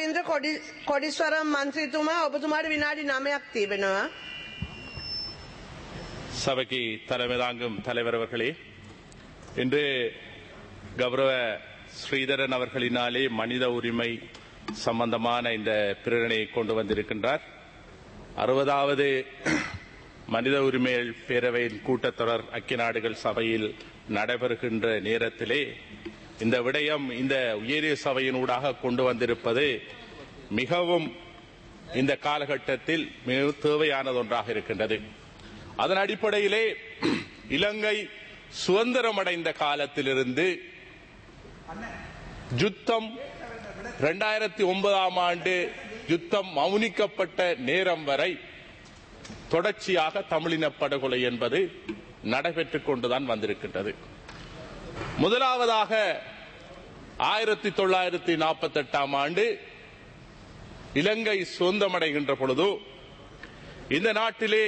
රවින්ද්‍ර කොඩි- කොඩිස්වරම් මන්ත්‍රීතුමා ඔබතුමාට විනාඩි නමයක් තිබෙනවා. சபைக்கு தலைமை தாங்கும் தலைவர் அவர்களே இன்று கௌரவ ஸ்ரீதரன் அவர்களினாலே மனித உரிமை சம்பந்தமான இந்த பிரேரணையை கொண்டு வந்திருக்கின்றார் அறுபதாவது மனித உரிமைகள் பேரவையின் கூட்டத்தொடர் ஐக்கிய நாடுகள் சபையில் நடைபெறுகின்ற நேரத்திலே இந்த விடயம் இந்த உயரிய சபையினூடாக கொண்டு வந்திருப்பது மிகவும் இந்த காலகட்டத்தில் மிக தேவையானது ஒன்றாக இருக்கின்றது அதன் அடிப்படையிலே இலங்கை சுதந்திரமடைந்த காலத்திலிருந்து யுத்தம் இரண்டாயிரத்தி ஒன்பதாம் ஆண்டு யுத்தம் மௌனிக்கப்பட்ட நேரம் வரை தொடர்ச்சியாக தமிழின படுகொலை என்பது நடைபெற்றுக் கொண்டுதான் வந்திருக்கின்றது முதலாவதாக ஆயிரத்தி தொள்ளாயிரத்தி நாற்பத்தி எட்டாம் ஆண்டு இலங்கை சுதந்திரமடைகின்ற பொழுது இந்த நாட்டிலே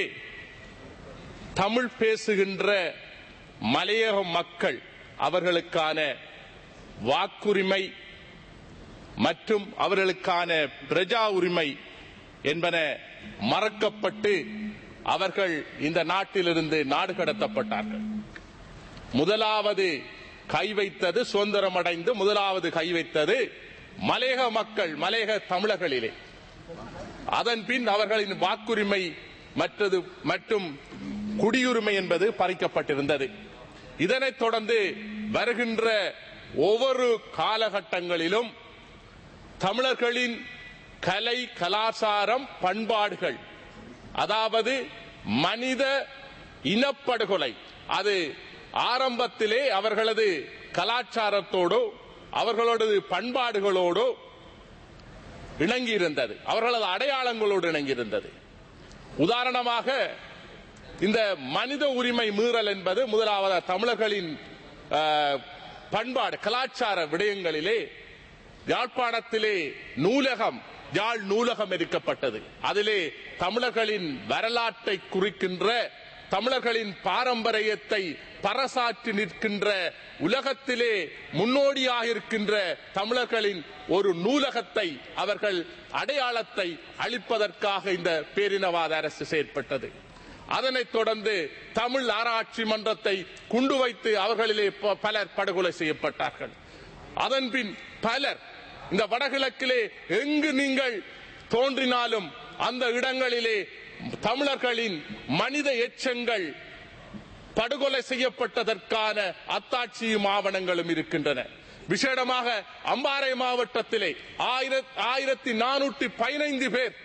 தமிழ் பேசுகின்ற மலையக மக்கள் அவர்களுக்கான வாக்குரிமை மற்றும் அவர்களுக்கான பிரஜா உரிமை என்பன மறக்கப்பட்டு அவர்கள் இந்த நாட்டிலிருந்து நாடு கடத்தப்பட்டார்கள் முதலாவது கை வைத்தது சுதந்திரமடைந்து முதலாவது கை வைத்தது மலையக மக்கள் மலையக தமிழர்களிலே அதன் பின் அவர்களின் வாக்குரிமை மற்றது மற்றும் குடியுரிமை என்பது பறிக்கப்பட்டிருந்தது இதனைத் தொடர்ந்து வருகின்ற ஒவ்வொரு காலகட்டங்களிலும் தமிழர்களின் கலை கலாச்சாரம் பண்பாடுகள் அதாவது மனித இனப்படுகொலை அது ஆரம்பத்திலே அவர்களது கலாச்சாரத்தோடு அவர்களது பண்பாடுகளோடு இணங்கியிருந்தது அவர்களது அடையாளங்களோடு இணங்கியிருந்தது உதாரணமாக இந்த மனித உரிமை மீறல் என்பது முதலாவது தமிழர்களின் அஹ், பண்பாடு கலாச்சார விடயங்களிலே யாழ்ப்பாணத்திலே நூலகம் யாழ் நூலகம் இருக்கப்பட்டது அதிலே தமிழர்களின் வரலாற்றை குறிக்கின்ற தமிழர்களின் பாரம்பரியத்தை பறைசாற்றி நிற்கின்ற உலகத்திலே முன்னோடியாக இருக்கின்ற தமிழர்களின் ஒரு நூலகத்தை அவர்கள் அடையாளத்தை அளிப்பதற்காக இந்த பேரினவாத அரசு செயற்பட்டது அதனைத் தொடர்ந்து தமிழ் ஆராய்ச்சி மன்றத்தை குண்டு வைத்து அவர்களிலே ப- பலர் படுகொலை செய்யப்பட்டார்கள் அதன்பின் பலர் இந்த வடகிழக்கிலே எங்கு நீங்கள் தோன்றினாலும் அந்த இடங்களிலே தமிழர்களின் மனித எச்சங்கள் படுகொலை செய்யப்பட்டதற்கான அத்தாட்சியும் ஆவணங்களும் இருக்கின்றன விசேடமாக அம்பாறை மாவட்டத்திலே ஆயிரத்- ஆயிரத்தி நானூற்றி பதினைந்து பேர்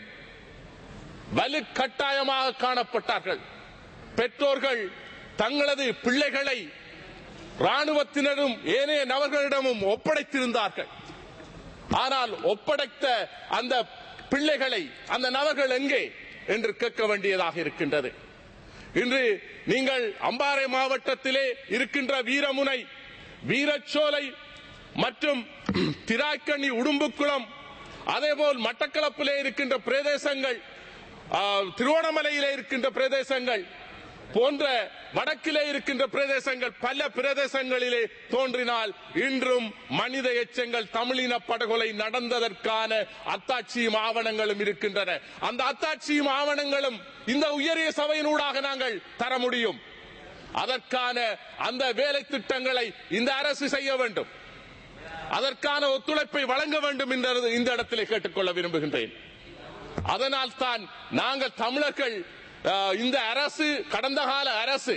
வலுக்கட்டாயமாக காணப்பட்டார்கள் பெற்றோர்கள் தங்களது பிள்ளைகளை ராணுவத்தினரும் ஏனைய நபர்களிடமும் ஒப்படைத்திருந்தார்கள் ஆனால் ஒப்படைத்த அந்த பிள்ளைகளை அந்த நபர்கள் எங்கே என்று கேட்க வேண்டியதாக இருக்கின்றது இன்று நீங்கள் அம்பாறை மாவட்டத்திலே இருக்கின்ற வீரமுனை வீரச்சோலை மற்றும் திராக்கண்ணி உடும்புக்குளம் அதேபோல் மட்டக்களப்பிலே இருக்கின்ற பிரதேசங்கள் ஆ, திருவோணமலையிலே இருக்கின்ற பிரதேசங்கள் போன்ற வடக்கிலே இருக்கின்ற பிரதேசங்கள் பல பிரதேசங்களிலே தோன்றினால் இன்றும் மனித எச்சங்கள் தமிழின படுகொலை நடந்ததற்கான அத்தாட்சியும் ஆவணங்களும் இருக்கின்றன அந்த அத்தாட்சியும் ஆவணங்களும் இந்த உயரிய சபையினூடாக நாங்கள் தர முடியும் அதற்கான அந்த வேலை திட்டங்களை இந்த அரசு செய்ய வேண்டும் அதற்கான ஒத்துழைப்பை வழங்க வேண்டும் என்ற இந்த இடத்திலே கேட்டுக்கொள்ள விரும்புகின்றேன் அதனால் தான் நாங்கள் தமிழர்கள் அஹ், இந்த அரசு கடந்த கால அரசு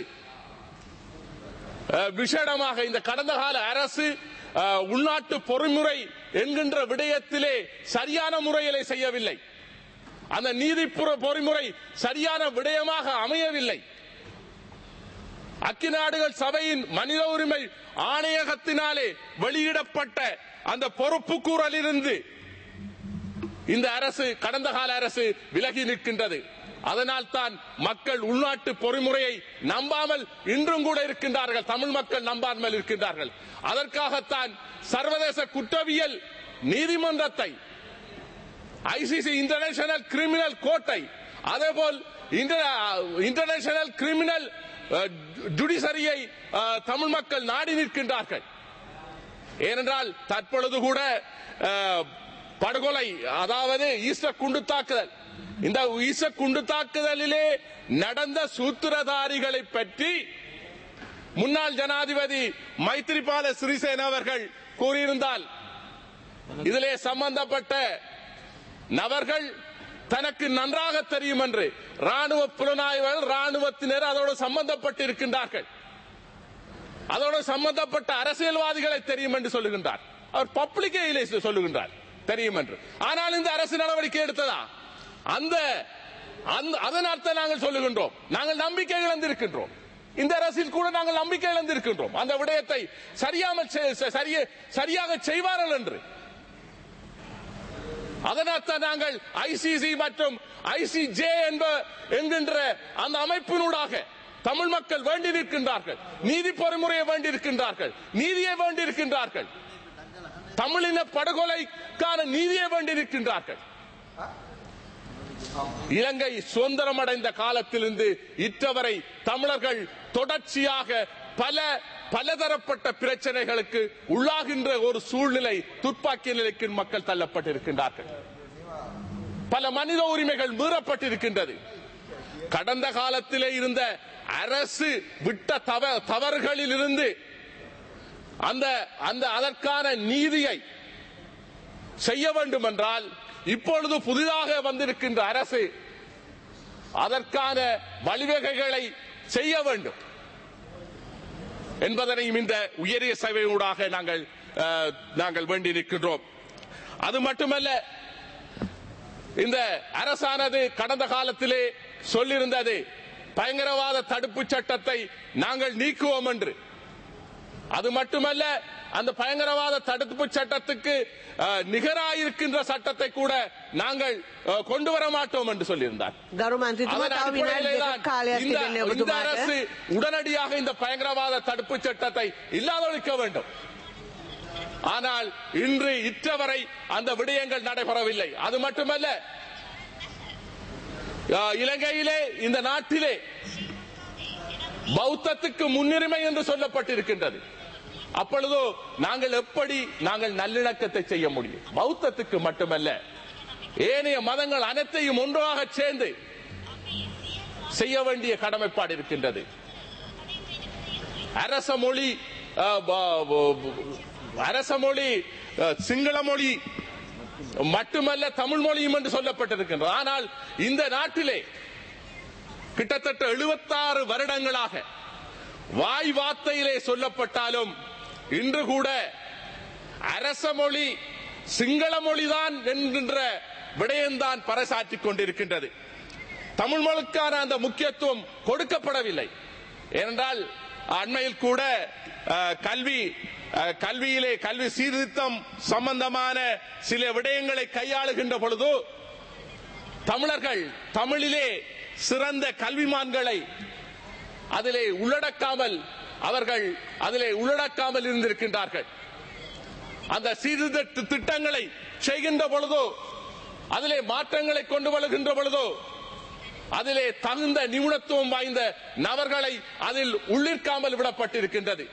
அஹ், விசேடமாக இந்த கடந்த கால அரசு அஹ், உள்நாட்டு பொறிமுறை என்கின்ற விடயத்திலே சரியான முறையிலே செய்யவில்லை அந்த நீதிப்புற பொறிமுறை சரியான விடயமாக அமையவில்லை அக்கி நாடுகள் சபையின் மனித உரிமை ஆணையகத்தினாலே வெளியிடப்பட்ட அந்த பொறுப்பு கூறலிருந்து இந்த அரசு கடந்த கால அரசு விலகி நிற்கின்றது அதனால் தான் மக்கள் உள்நாட்டு பொறிமுறையை நம்பாமல் இன்றும் கூட இருக்கின்றார்கள் தமிழ் மக்கள் நம்பாமல் இருக்கின்றார்கள் அதற்காகத்தான் சர்வதேச குற்றவியல் நீதிமன்றத்தை ஐசிசி இன்டர்நேஷனல் கிரிமினல் கோர்ட்டை அதேபோல் இன்டர்நேஷனல் கிரிமினல் ஜுடிஷரியை தமிழ் மக்கள் நாடி நிற்கின்றார்கள் ஏனென்றால் தற்பொழுது கூட அஹ், படுகொலை படுகொலை அதாவது ஈஸ்டர் குண்டு தாக்குதல் இந்த ஈஸ்டர் குண்டு தாக்குதலிலே நடந்த சூத்திரதாரிகளை பற்றி முன்னாள் ஜனாதிபதி மைத்ரிபால சிறிசேன அவர்கள் கூறியிருந்தால் இதிலே சம்பந்தப்பட்ட நபர்கள் தனக்கு நன்றாக தெரியும் என்று ராணுவ புலனாய்வுகள் ராணுவத்தினர் அதோடு சம்பந்தப்பட்டு இருக்கின்றார்கள் அதோடு சம்பந்தப்பட்ட அரசியல்வாதிகளை தெரியும் என்று சொல்லுகின்றார் அவர் பப்ளிகையிலே சொல்லுகின்றார் தெரியும் என்று ஆனால் இந்த அரசு நடவடிக்கை எடுத்ததா அந்த அந்த அதன் அர்த்தம் நாங்கள் சொல்லுகின்றோம் நாங்கள் நம்பிக்கை இழந்திருக்கின்றோம் இந்த அரசில் கூட நாங்கள் நம்பிக்கை இழந்திருக்கின்றோம் அந்த விடயத்தை சரியாமல் செ- செ- சரிய- சரியாக செய்வார்கள் என்று அதனால்தான் நாங்கள் ஐசிசி மற்றும் ஐசிஜே என்ப என்கின்ற அந்த அமைப்பினூடாக தமிழ் மக்கள் வேண்டி நிற்கின்றார்கள் நீதி பொறிமுறையை வேண்டி இருக்கின்றார்கள் நீதியை வேண்டி இருக்கின்றார்கள் தமிழின படுகொலைக்கான நீதியை வேண்டி நிற்கின்றார்கள் இலங்கை சுதந்திரம் அடைந்த காலத்திலிருந்து இற்றவரை தமிழர்கள் தொடர்ச்சியாக பல பலதரப்பட்ட பிரச்சனைகளுக்கு உள்ளாகின்ற ஒரு சூழ்நிலை துப்பாக்கி நிலைக்கு மக்கள் தள்ளப்பட்டிருக்கின்றார்கள் பல மனித உரிமைகள் மீறப்பட்டிருக்கின்றது கடந்த காலத்திலே இருந்த அரசு விட்ட தவ தவறுகளில் இருந்து அந்த அந்த அதற்கான நீதியை செய்ய வேண்டும் என்றால் இப்பொழுது புதிதாக வந்திருக்கின்ற அரசு அதற்கான வழிவகைகளை செய்ய வேண்டும் என்பதனையும் இந்த உயரிய சபையூடாக நாங்கள் அஹ், நாங்கள் வேண்டியிருக்கின்றோம் அது மட்டுமல்ல இந்த அரசானது கடந்த காலத்திலே சொல்லியிருந்தது பயங்கரவாத தடுப்பு சட்டத்தை நாங்கள் நீக்குவோம் என்று அது மட்டுமல்ல அந்த பயங்கரவாத தடுப்பு சட்டத்துக்கு அஹ், நிகராயிருக்கின்ற சட்டத்தை கூட நாங்கள் அஹ், கொண்டு வர மாட்டோம் என்று சொல்லியிருந்தார் ගරු මන්ත්‍රීතුමා அதன் තව විනාඩි அடிப்படையிலே දෙකක් தான் කාලයක් இந்த තිබෙන්නේ இந்த ඔබතුමාට. அரசு உடனடியாக இந்த பயங்கரவாத தடுப்பு சட்டத்தை இல்லாதொழிக்க வேண்டும் ஆனால் இன்று இற்றவரை அந்த விடயங்கள் நடைபெறவில்லை அது மட்டுமல்ல அஹ், இலங்கையிலே இந்த நாட்டிலே பௌத்தத்துக்கு முன்னுரிமை என்று சொல்லப்பட்டிருக்கின்றது அப்பொழுதோ நாங்கள் எப்படி நாங்கள் நல்லிணக்கத்தை செய்ய முடியும் பௌத்தத்துக்கு மட்டுமல்ல ஏனைய மதங்கள் அனைத்தையும் ஒன்றாக சேர்ந்து செய்ய வேண்டிய கடமைப்பாடு இருக்கின்றது அரச மொழி அஹ், ப- ப- ப- அரச மொழி அஹ், சிங்கள மொழி மட்டுமல்ல தமிழ் மொழியும் என்று சொல்லப்பட்டிருக்கின்றது ஆனால் இந்த நாட்டிலே கிட்டத்தட்ட 76 வருடங்களாக வாய் வார்த்தையிலே சொல்லப்பட்டாலும் இன்று கூட அரச மொழி சிங்கள மொழிதான் என்கின்ற விடயம்தான் பறைசாற்றிக் கொண்டிருக்கின்றது தமிழ் மொழிக்கான அந்த முக்கியத்துவம் கொடுக்கப்படவில்லை ஏனென்றால் அண்மையில் கூட அஹ், கல்வி அஹ், கல்வியிலே கல்வி சீர்திருத்தம் சம்பந்தமான சில விடயங்களை கையாளுகின்ற பொழுது தமிழர்கள் தமிழிலே சிறந்த கல்விமான்களை அதிலே உள்ளடக்காமல் அவர்கள் அதிலே உள்ளடக்காமல் இருந்திருக்கின்றார்கள் அந்த சீர்திருத்த திட்டங்களை செய்கின்ற பொழுதோ அதிலே மாற்றங்களை கொண்டு வருகின்ற பொழுதோ அதிலே தகுந்த நிபுணத்துவம் வாய்ந்த நபர்களை அதில் உள்ளிருக்காமல் விடப்பட்டிருக்கின்றது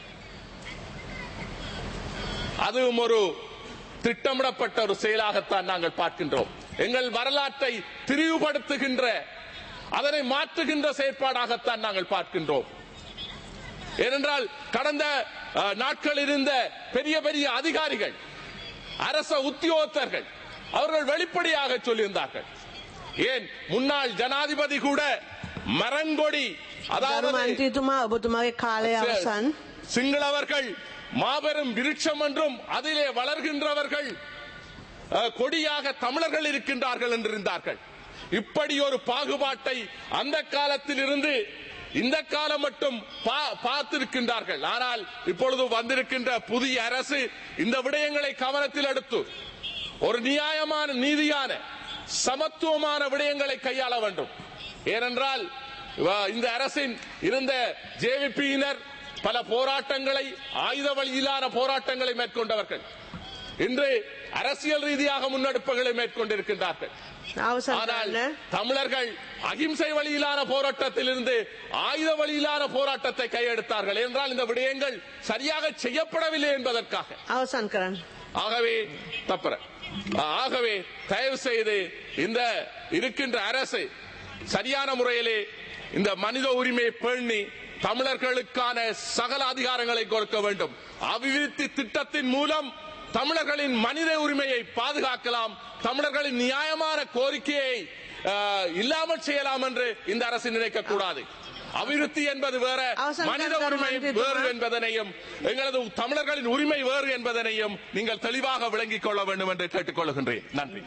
அதுவும் ஒரு திட்டமிடப்பட்ட ஒரு செயலாகத்தான் நாங்கள் பார்க்கின்றோம் எங்கள் வரலாற்றை திரிவுபடுத்துகின்ற அதனை மாற்றுகின்ற செயற்பாடாகத்தான் நாங்கள் பார்க்கின்றோம் ஏனென்றால் கடந்த அஹ், நாட்களில் இருந்த பெரிய பெரிய அதிகாரிகள் அரச உத்தியோகத்தர்கள் அவர்கள் வெளிப்படையாக சொல்லியிருந்தார்கள் ஏன் முன்னாள் ஜனாதிபதி கூட மரங்கொடி ගරු அதாவது මන්ත්‍රීතුමා ඔබතුමාගේ කාලය අවසන්. சிங்களவர்கள் மாபெரும் விருட்சம் என்றும் அதிலே வளர்கின்றவர்கள் அஹ், கொடியாக தமிழர்கள் இருக்கின்றார்கள் என்றிருந்தார்கள் இப்படி ஒரு பாகுபாட்டை அந்த காலத்தில் இருந்து இந்த காலம் மட்டும் பா- பார்த்திருக்கின்றார்கள் ஆனால் இப்பொழுது வந்திருக்கின்ற புதிய அரசு இந்த விடயங்களை கவனத்தில் எடுத்து ஒரு நியாயமான நீதியான சமத்துவமான விடயங்களை கையாள வேண்டும் ஏனென்றால் வ- இந்த அரசின் இருந்த ஜேவிபியினர் பல போராட்டங்களை ஆயுத வழியிலான போராட்டங்களை மேற்கொண்டவர்கள் இன்று அரசியல் ரீதியாக முன்னெடுப்புகளை மேற்கொண்டிருக்கின்றார்கள் අවසන් ஆனால் කරන්න. தமிழர்கள் அகிம்சை வழியிலான போராட்டத்தில் இருந்து ஆயுத வழியிலான போராட்டத்தை கையெடுத்தார்கள் என்றால் இந்த விடயங்கள் சரியாக செய்யப்படவில்லை என்பதற்காக අවසන් කරන්න. ஆகவே தப்பற ஆகவே தயவு செய்து இந்த இருக்கின்ற அரசு சரியான முறையிலே இந்த மனித உரிமையை பேணி தமிழர்களுக்கான சகல அதிகாரங்களை கொடுக்க வேண்டும் அபிவிருத்தி திட்டத்தின் மூலம் தமிழர்களின் மனித உரிமையை பாதுகாக்கலாம் தமிழர்களின் நியாயமான கோரிக்கையை அஹ், இல்லாமல் செய்யலாம் என்று இந்த அரசு நினைக்க கூடாது அபிவிருத்தி என்பது வேற அவசரம் மனித கருத்தார் உரிமை மந்திரி வேறு துணை. என்பதனையும் எங்களது தமிழர்களின் உரிமை வேறு என்பதனையும் நீங்கள் தெளிவாக விளங்கிக் கொள்ள வேண்டும் என்று கேட்டுக்கொள்கின்றேன் நன்றி